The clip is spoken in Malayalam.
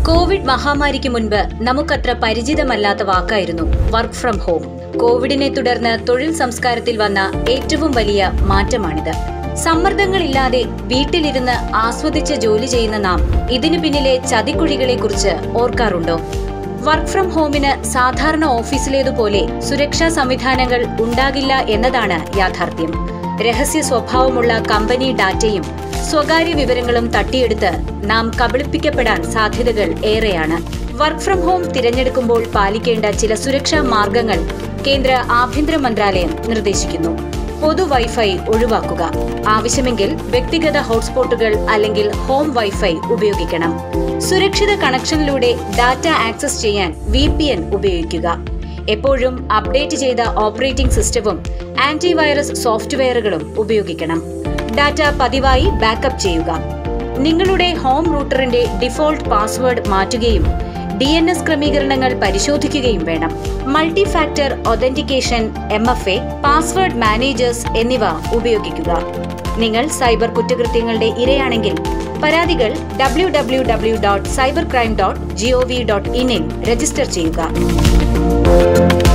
കോവിഡ് മഹാമാരിക്ക് മുൻപ് നമുക്കത്ര പരിചിതമല്ലാത്ത വാക്കായിരുന്നു വർക്ക് ഫ്രം ഹോം കോവിഡിനെ തുടർന്ന് തൊഴിൽ സംസ്കാരത്തിൽ വന്ന ഏറ്റവും വലിയ മാറ്റമാണിത് സമ്മർദ്ദങ്ങളില്ലാതെ വീട്ടിലിരുന്ന് ആസ്വദിച്ച് ജോലി ചെയ്യുന്ന നാം ഇതിനു പിന്നിലെ ചതിക്കുഴികളെക്കുറിച്ച് ഓർക്കാറുണ്ടോ വർക്ക് ഫ്രം ഹോമിന് സാധാരണ ഓഫീസിലേതുപോലെ സുരക്ഷാ സംവിധാനങ്ങൾ ഉണ്ടാകില്ല എന്നതാണ് യാഥാർത്ഥ്യം രഹസ്യ സ്വഭാവമുള്ള കമ്പനി ഡാറ്റയും സ്വകാര്യ വിവരങ്ങളും തട്ടിയെടുത്ത് നാം കബളിപ്പിക്കപ്പെടാൻ സാധ്യതകൾ ഏറെയാണ് വർക്ക് ഫ്രം ഹോം തിരഞ്ഞെടുക്കുമ്പോൾ പാലിക്കേണ്ട ചില സുരക്ഷാ മാർഗങ്ങൾ കേന്ദ്ര ആഭ്യന്തര മന്ത്രാലയം നിർദ്ദേശിക്കുന്നു പൊതു വൈഫൈ ഒഴിവാക്കുക ആവശ്യമെങ്കിൽ വ്യക്തിഗത ഹോട്ട്സ്പോട്ടുകൾ അല്ലെങ്കിൽ ഹോം വൈഫൈ ഉപയോഗിക്കണം സുരക്ഷിത കണക്ഷനിലൂടെ ഡാറ്റ ആക്സസ് ചെയ്യാൻ വി ഉപയോഗിക്കുക എപ്പോഴും അപ്ഡേറ്റ് ചെയ്ത ഓപ്പറേറ്റിംഗ് സിസ്റ്റവും ആന്റിവൈറസ് സോഫ്റ്റ്വെയറുകളും ഉപയോഗിക്കണം ഡാറ്റ പതിവായി ബാക്കപ്പ് ചെയ്യുക നിങ്ങളുടെ ഹോം റൂട്ടറിന്റെ ഡിഫോൾട്ട് പാസ്വേഡ് മാറ്റുകയും ഡി എൻ എസ് ക്രമീകരണങ്ങൾ പരിശോധിക്കുകയും വേണം multi factor authentication M F A password managers എന്നിവ ഉപയോഗിക്കുക നിങ്ങൾ സൈബർ കുറ്റകൃത്യങ്ങളുടെ ഇരയാണെങ്കിൽ പരാതികൾ W W W dot cyber crime dot GOV dot ഇന്നിൽ രജിസ്റ്റർ ചെയ്യുക